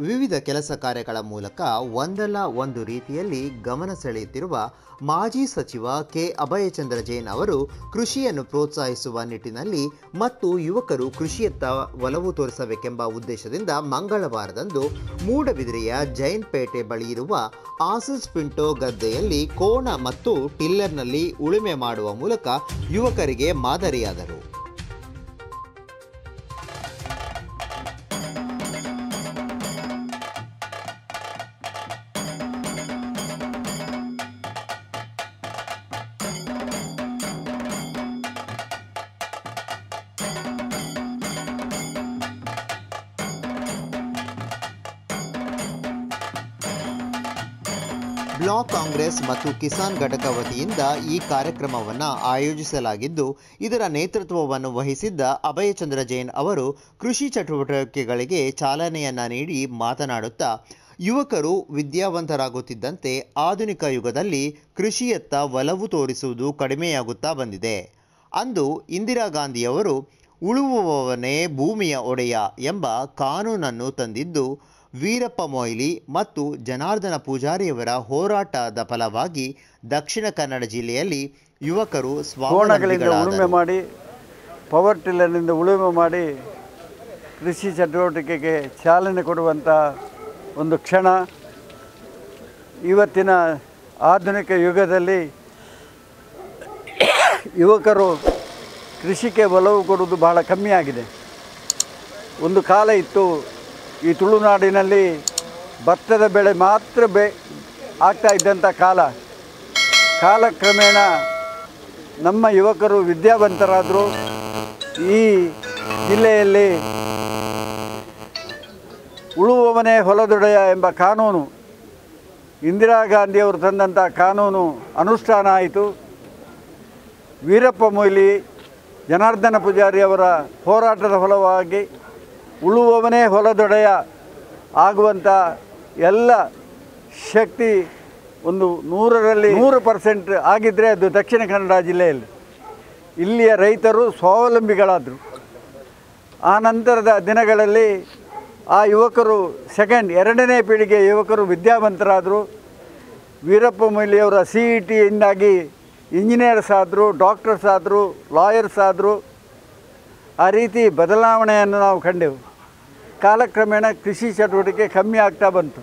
ವಿವಿಧ ಕೆಲಸ ಕಾರ್ಯಗಳ ಮೂಲಕ ಒಂದಲ್ಲ ಒಂದು ರೀತಿಯಲ್ಲಿ ಗಮನ ಸೆಳೆಯುತ್ತಿರುವ ಮಾಜಿ ಸಚಿವ ಕೆ ಅಭಯಚಂದ್ರ ಜೈನ್ ಅವರು ಕೃಷಿಯನ್ನು ಪ್ರೋತ್ಸಾಹಿಸುವ ನಿಟ್ಟಿನಲ್ಲಿ ಮತ್ತು ಯುವಕರು ಕೃಷಿಯತ್ತ ಒಲವು ತೋರಿಸಬೇಕೆಂಬ ಉದ್ದೇಶದಿಂದ ಮಂಗಳವಾರದಂದು ಮೂಡಬಿದಿರೆಯ ಜೈನ್ ಪೇಟೆ ಬಳಿ ಇರುವ ಆಸಿಸ್ ಪಿಂಟೋ ಗದ್ದೆಯಲ್ಲಿ ಕೋಣ ಮತ್ತು ಟಿಲ್ಲರ್ನಲ್ಲಿ ಉಳುಮೆ ಮಾಡುವ ಮೂಲಕ ಯುವಕರಿಗೆ ಮಾದರಿಯಾದರು ಬ್ಲಾಕ್ ಕಾಂಗ್ರೆಸ್ ಮತ್ತು ಕಿಸಾನ್ ಘಟಕ ವತಿಯಿಂದ ಈ ಕಾರ್ಯಕ್ರಮವನ್ನು ಆಯೋಜಿಸಲಾಗಿದ್ದು ಇದರ ನೇತೃತ್ವವನ್ನು ವಹಿಸಿದ್ದ ಅಭಯಚಂದ್ರ ಜೈನ್ ಅವರು ಕೃಷಿ ಚಟುವಟಿಕೆಗಳಿಗೆ ಚಾಲನೆಯನ್ನ ನೀಡಿ ಮಾತನಾಡುತ್ತಾ ಯುವಕರು ವಿದ್ಯಾವಂತರಾಗುತ್ತಿದ್ದಂತೆ ಆಧುನಿಕ ಯುಗದಲ್ಲಿ ಕೃಷಿಯತ್ತ ಒಲವು ತೋರಿಸುವುದು ಕಡಿಮೆಯಾಗುತ್ತಾ ಬಂದಿದೆ ಅಂದು ಇಂದಿರಾ ಗಾಂಧಿಯವರು ಉಳುವವನೇ ಭೂಮಿಯ ಒಡೆಯ ಎಂಬ ಕಾನೂನನ್ನು ತಂದಿದ್ದು ವೀರಪ್ಪ ಮೊಯ್ಲಿ ಮತ್ತು ಜನಾರ್ದನ ಪೂಜಾರಿಯವರ ಹೋರಾಟದ ಫಲವಾಗಿ ದಕ್ಷಿಣ ಕನ್ನಡ ಜಿಲ್ಲೆಯಲ್ಲಿ ಯುವಕರು ಕೋಣಗಳಿಂದ ಉಳುಮೆ ಸ್ವಾವಲಂಬಿಗಳಾದರು ಮಾಡಿ ಪವರ್ ಟಿಲ್ಲರ್ನಿಂದ ಉಳುಮೆ ಮಾಡಿ ಕೃಷಿ ಚಟುವಟಿಕೆಗೆ ಚಾಲನೆ ಕೊಡುವಂಥ ಒಂದು ಕ್ಷಣ ಇವತ್ತಿನ ಆಧುನಿಕ ಯುಗದಲ್ಲಿ ಯುವಕರು ಕೃಷಿಗೆ ಒಲವು ಕೊಡುವುದು ಬಹಳ ಕಮ್ಮಿಯಾಗಿದೆ ಒಂದು ಕಾಲ ಇತ್ತು ಈ ತುಳುನಾಡಿನಲ್ಲಿ ಭತ್ತದ ಬೆಳೆ ಮಾತ್ರ ಬೆ ಆಗ್ತಾ ಇದ್ದಂಥ ಕಾಲ ಕಾಲಕ್ರಮೇಣ ನಮ್ಮ ಯುವಕರು ವಿದ್ಯಾವಂತರಾದರು ಈ ಜಿಲ್ಲೆಯಲ್ಲಿ ಉಳುವವನೇ ಹೊಲದೊಡೆಯ ಎಂಬ ಕಾನೂನು ಇಂದಿರಾ ಗಾಂಧಿಯವರು ತಂದಂಥ ಕಾನೂನು ಅನುಷ್ಠಾನ ಆಯಿತು ವೀರಪ್ಪ ಮೊಯ್ಲಿ ಜನಾರ್ದನ ಪೂಜಾರಿ ಅವರ ಹೋರಾಟದ ಫಲವಾಗಿ ಉಳುವವನೇ ಹೊಲದೊಡೆಯ ಆಗುವಂಥ ಎಲ್ಲ ಶಕ್ತಿ ಒಂದು ನೂರರಲ್ಲಿ ನೂರು ಪರ್ಸೆಂಟ್ ಆಗಿದ್ದರೆ ಅದು ದಕ್ಷಿಣ ಕನ್ನಡ ಜಿಲ್ಲೆಯಲ್ಲಿ ಇಲ್ಲಿಯ ರೈತರು ಸ್ವಾವಲಂಬಿಗಳಾದರು ಆ ನಂತರದ ದಿನಗಳಲ್ಲಿ ಆ ಯುವಕರು ಸೆಕೆಂಡ್ ಎರಡನೇ ಪೀಳಿಗೆ ಯುವಕರು ವಿದ್ಯಾವಂತರಾದರು ವೀರಪ್ಪ ಮೊಯ್ಲಿಯವರ ಸಿ ಇ ಟಿಯಿಂದಾಗಿ ಇಂಜಿನಿಯರ್ಸ್ ಆದರು ಡಾಕ್ಟರ್ಸ್ ಆದರು ಲಾಯರ್ಸ್ ಆದರು ಆ ರೀತಿ ಬದಲಾವಣೆಯನ್ನು ನಾವು ಕಂಡೆವು ಕಾಲಕ್ರಮೇಣ ಕೃಷಿ ಚಟುವಟಿಕೆ ಕಮ್ಮಿ ಆಗ್ತಾ ಬಂತು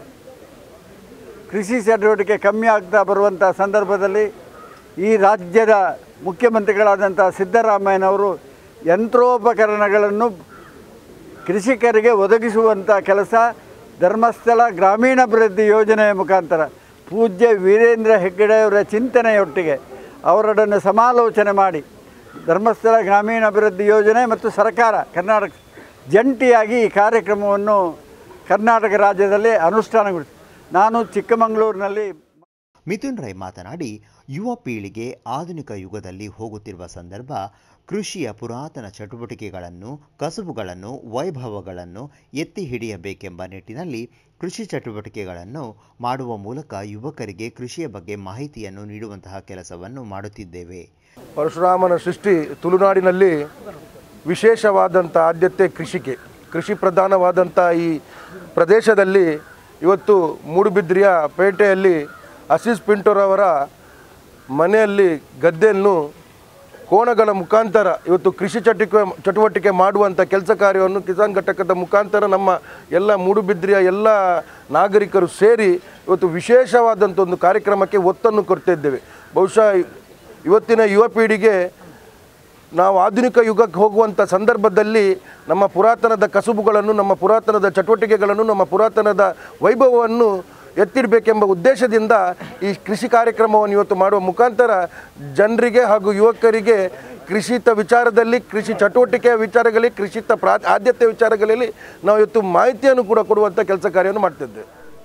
ಕೃಷಿ ಚಟುವಟಿಕೆ ಕಮ್ಮಿ ಆಗ್ತಾ ಬರುವಂಥ ಸಂದರ್ಭದಲ್ಲಿ ಈ ರಾಜ್ಯದ ಮುಖ್ಯಮಂತ್ರಿಗಳಾದಂಥ ಸಿದ್ದರಾಮಯ್ಯನವರು ಯಂತ್ರೋಪಕರಣಗಳನ್ನು ಕೃಷಿಕರಿಗೆ ಒದಗಿಸುವಂಥ ಕೆಲಸ ಧರ್ಮಸ್ಥಳ ಗ್ರಾಮೀಣಾಭಿವೃದ್ಧಿ ಯೋಜನೆಯ ಮುಖಾಂತರ ಪೂಜ್ಯ ವೀರೇಂದ್ರ ಹೆಗ್ಗಡೆಯವರ ಚಿಂತನೆಯೊಟ್ಟಿಗೆ ಅವರೊಡನೆ ಸಮಾಲೋಚನೆ ಮಾಡಿ ಧರ್ಮಸ್ಥಳ ಗ್ರಾಮೀಣಾಭಿವೃದ್ಧಿ ಯೋಜನೆ ಮತ್ತು ಸರ್ಕಾರ ಕರ್ನಾಟಕ ಜಂಟಿಯಾಗಿ ಈ ಕಾರ್ಯಕ್ರಮವನ್ನು ಕರ್ನಾಟಕ ರಾಜ್ಯದಲ್ಲಿ ಅನುಷ್ಠಾನಗೊಳಿಸಿ ನಾನು ಚಿಕ್ಕಮಗಳೂರಿನಲ್ಲಿ ಮಿಥುನ್ ರೈ ಮಾತನಾಡಿ ಯುವ ಪೀಳಿಗೆ ಆಧುನಿಕ ಯುಗದಲ್ಲಿ ಹೋಗುತ್ತಿರುವ ಸಂದರ್ಭ ಕೃಷಿಯ ಪುರಾತನ ಚಟುವಟಿಕೆಗಳನ್ನು ಕಸುಬುಗಳನ್ನು ವೈಭವಗಳನ್ನು ಎತ್ತಿ ಹಿಡಿಯಬೇಕೆಂಬ ನಿಟ್ಟಿನಲ್ಲಿ ಕೃಷಿ ಚಟುವಟಿಕೆಗಳನ್ನು ಮಾಡುವ ಮೂಲಕ ಯುವಕರಿಗೆ ಕೃಷಿಯ ಬಗ್ಗೆ ಮಾಹಿತಿಯನ್ನು ನೀಡುವಂತಹ ಕೆಲಸವನ್ನು ಮಾಡುತ್ತಿದ್ದೇವೆ ಪರಶುರಾಮನ ಸೃಷ್ಟಿ ತುಳುನಾಡಿನಲ್ಲಿ ವಿಶೇಷವಾದಂಥ ಆದ್ಯತೆ ಕೃಷಿಗೆ ಕೃಷಿ ಪ್ರಧಾನವಾದಂಥ ಈ ಪ್ರದೇಶದಲ್ಲಿ ಇವತ್ತು ಮೂಡುಬಿದ್ರಿಯ ಪೇಟೆಯಲ್ಲಿ ಅಸೀಸ್ ಪಿಂಟೋರವರ ಮನೆಯಲ್ಲಿ ಗದ್ದೆಯನ್ನು ಕೋಣಗಳ ಮುಖಾಂತರ ಇವತ್ತು ಕೃಷಿ ಚಟುಕ ಚಟುವಟಿಕೆ ಮಾಡುವಂಥ ಕೆಲಸ ಕಾರ್ಯವನ್ನು ಕಿಸಾನ್ ಘಟಕದ ಮುಖಾಂತರ ನಮ್ಮ ಎಲ್ಲ ಮೂಡುಬಿದ್ರಿಯ ಎಲ್ಲ ನಾಗರಿಕರು ಸೇರಿ ಇವತ್ತು ವಿಶೇಷವಾದಂಥ ಒಂದು ಕಾರ್ಯಕ್ರಮಕ್ಕೆ ಒತ್ತನ್ನು ಕೊಡ್ತಿದ್ದೇವೆ ಬಹುಶಃ ಇವತ್ತಿನ ಯುವ ಪೀಳಿಗೆ ನಾವು ಆಧುನಿಕ ಯುಗಕ್ಕೆ ಹೋಗುವಂಥ ಸಂದರ್ಭದಲ್ಲಿ ನಮ್ಮ ಪುರಾತನದ ಕಸುಬುಗಳನ್ನು ನಮ್ಮ ಪುರಾತನದ ಚಟುವಟಿಕೆಗಳನ್ನು ನಮ್ಮ ಪುರಾತನದ ವೈಭವವನ್ನು ಎತ್ತಿಡಬೇಕೆಂಬ ಉದ್ದೇಶದಿಂದ ಈ ಕೃಷಿ ಕಾರ್ಯಕ್ರಮವನ್ನು ಇವತ್ತು ಮಾಡುವ ಮುಖಾಂತರ ಜನರಿಗೆ ಹಾಗೂ ಯುವಕರಿಗೆ ಕೃಷಿತ ವಿಚಾರದಲ್ಲಿ ಕೃಷಿ ಚಟುವಟಿಕೆಯ ವಿಚಾರಗಳಲ್ಲಿ ಕೃಷಿತ ಪ್ರಾ ಆದ್ಯತೆ ವಿಚಾರಗಳಲ್ಲಿ ನಾವು ಇವತ್ತು ಮಾಹಿತಿಯನ್ನು ಕೂಡ ಕೊಡುವಂಥ ಕೆಲಸ ಕಾರ್ಯವನ್ನು ಮಾಡ್ತಿದ್ದೇವೆ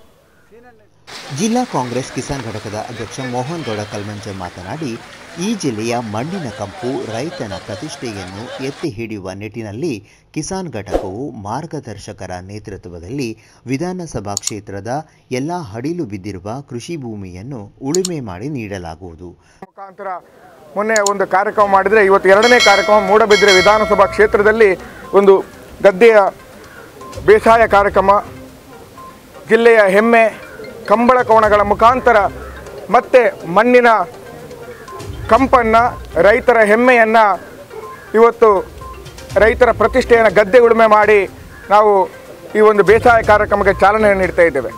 ಜಿಲ್ಲಾ ಕಾಂಗ್ರೆಸ್ ಕಿಸಾನ್ ಘಟಕದ ಅಧ್ಯಕ್ಷ ಮೋಹನ್ ಗೌಡ ಕಲ್ಮಂಜೆ ಮಾತನಾಡಿ ಈ ಜಿಲ್ಲೆಯ ಮಣ್ಣಿನ ಕಂಪು ರೈತನ ಪ್ರತಿಷ್ಠೆಯನ್ನು ಎತ್ತಿ ಹಿಡಿಯುವ ನಿಟ್ಟಿನಲ್ಲಿ ಕಿಸಾನ್ ಘಟಕವು ಮಾರ್ಗದರ್ಶಕರ ನೇತೃತ್ವದಲ್ಲಿ ವಿಧಾನಸಭಾ ಕ್ಷೇತ್ರದ ಎಲ್ಲ ಹಡಿಲು ಬಿದ್ದಿರುವ ಕೃಷಿ ಭೂಮಿಯನ್ನು ಉಳುಮೆ ಮಾಡಿ ನೀಡಲಾಗುವುದು ಮುಖಾಂತರ ಮೊನ್ನೆ ಒಂದು ಕಾರ್ಯಕ್ರಮ ಮಾಡಿದರೆ ಇವತ್ತು ಎರಡನೇ ಕಾರ್ಯಕ್ರಮ ಮೂಡಬಿದ್ರೆ ವಿಧಾನಸಭಾ ಕ್ಷೇತ್ರದಲ್ಲಿ ಒಂದು ಗದ್ದೆಯ ಬೇಸಾಯ ಕಾರ್ಯಕ್ರಮ ಜಿಲ್ಲೆಯ ಹೆಮ್ಮೆ ಕಂಬಳ ಕೋಣಗಳ ಮುಖಾಂತರ ಮತ್ತೆ ಮಣ್ಣಿನ ಕಂಪನ್ನು ರೈತರ ಹೆಮ್ಮೆಯನ್ನು ಇವತ್ತು ರೈತರ ಪ್ರತಿಷ್ಠೆಯನ್ನು ಗದ್ದೆ ಉಳುಮೆ ಮಾಡಿ ನಾವು ಈ ಒಂದು ಬೇಸಾಯ ಕಾರ್ಯಕ್ರಮಕ್ಕೆ ಚಾಲನೆ ನೀಡ್ತಾ ಇದ್ದೇವೆ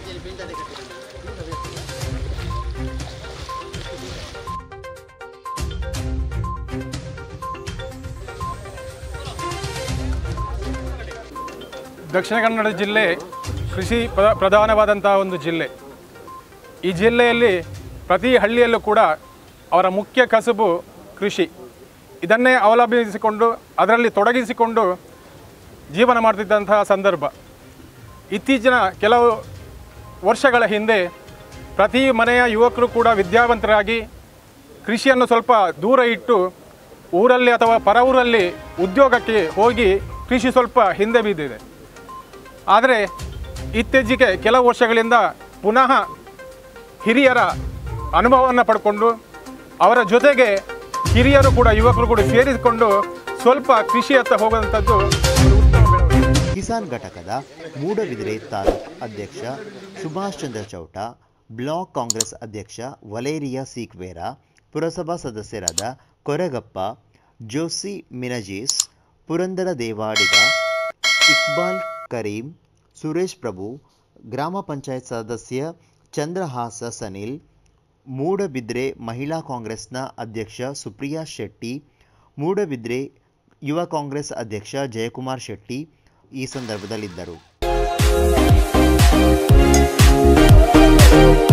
ದಕ್ಷಿಣ ಕನ್ನಡ ಜಿಲ್ಲೆ ಕೃಷಿ ಪ್ರ- ಪ್ರಧಾನವಾದಂಥ ಒಂದು ಜಿಲ್ಲೆ ಈ ಜಿಲ್ಲೆಯಲ್ಲಿ ಪ್ರತಿ ಹಳ್ಳಿಯಲ್ಲೂ ಕೂಡ ಅವರ ಮುಖ್ಯ ಕಸುಬು ಕೃಷಿ ಇದನ್ನೇ ಅವಲಂಬಿಸಿಕೊಂಡು ಅದರಲ್ಲಿ ತೊಡಗಿಸಿಕೊಂಡು ಜೀವನ ಮಾಡ್ತಿದ್ದಂತಹ ಸಂದರ್ಭ ಇತ್ತೀಚಿನ ಕೆಲವು ವರ್ಷಗಳ ಹಿಂದೆ ಪ್ರತಿ ಮನೆಯ ಯುವಕರು ಕೂಡ ವಿದ್ಯಾವಂತರಾಗಿ ಕೃಷಿಯನ್ನು ಸ್ವಲ್ಪ ದೂರ ಇಟ್ಟು ಊರಲ್ಲಿ ಅಥವಾ ಪರ ಊರಲ್ಲಿ ಉದ್ಯೋಗಕ್ಕೆ ಹೋಗಿ ಕೃಷಿ ಸ್ವಲ್ಪ ಹಿಂದೆ ಬಿದ್ದಿದೆ ಆದರೆ ಇತ್ತೀಚೆಗೆ ಕೆಲವು ವರ್ಷಗಳಿಂದ ಪುನಃ ಹಿರಿಯರ ಅನುಭವವನ್ನು ಪಡ್ಕೊಂಡು ಅವರ ಜೊತೆಗೆ ಹಿರಿಯರು ಕೂಡ ಯುವಕರು ಕೂಡ ಸೇರಿಸಿಕೊಂಡು ಸ್ವಲ್ಪ ಕೃಷಿಯತ್ತ ಹೋಗುವಂಥದ್ದು ಒಂದು ಉತ್ತಮ ಬೆಳವಣಿಗೆ ಕಿಸಾನ್ ಘಟಕದ ಮೂಡಬಿದಿರೆ ತಾಲೂಕ್ ಅಧ್ಯಕ್ಷ ಸುಭಾಷ್ ಚಂದ್ರ ಚೌಟ ಬ್ಲಾಕ್ ಕಾಂಗ್ರೆಸ್ ಅಧ್ಯಕ್ಷ ವಲೇರಿಯಾ ಸೀಕ್ವೇರಾ ಪುರಸಭಾ ಸದಸ್ಯರಾದ ಕೊರಗಪ್ಪ ಜೋಸಿ ಮಿನಜೀಸ್ ಪುರಂದರ ದೇವಾಡಿಗ ಇಕ್ಬಾಲ್ ಕರೀಂ ಸುರೇಶ್ ಪ್ರಭು ಗ್ರಾಮ ಪಂಚಾಯತ್ ಸದಸ್ಯ ಚಂದ್ರಹಾಸ ಸನಿಲ್ ಮೂಡಬಿದ್ರೆ ಮಹಿಳಾ ಕಾಂಗ್ರೆಸ್ನ ಅಧ್ಯಕ್ಷ ಸುಪ್ರಿಯಾ ಶೆಟ್ಟಿ ಮೂಡಬಿದ್ರೆ ಯುವ ಕಾಂಗ್ರೆಸ್ ಅಧ್ಯಕ್ಷ ಜಯಕುಮಾರ್ ಶೆಟ್ಟಿ ಈ ಸಂದರ್ಭದಲ್ಲಿದ್ದರು